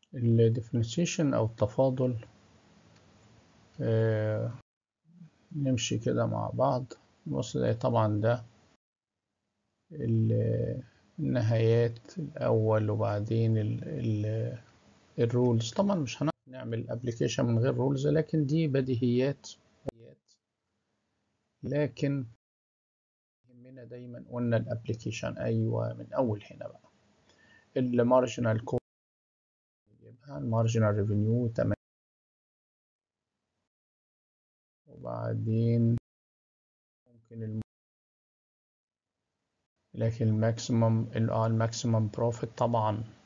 ال differentiation أو التفاضل آه، نمشي كده مع بعض بص ده طبعا ده ال- النهايات الأول وبعدين ال ال الرولز طبعا مش هنعرف نعمل ابلكيشن من غير رولز لكن دي بديهيات لكن يهمنا دايما قلنا الابلكيشن ايوه من اول هنا بقى المارجنال كوست يبقى المارجنال ريفينيو تمام وبعدين ممكن الم... لكن الماكسيمم اه الماكسيمم بروفيت طبعا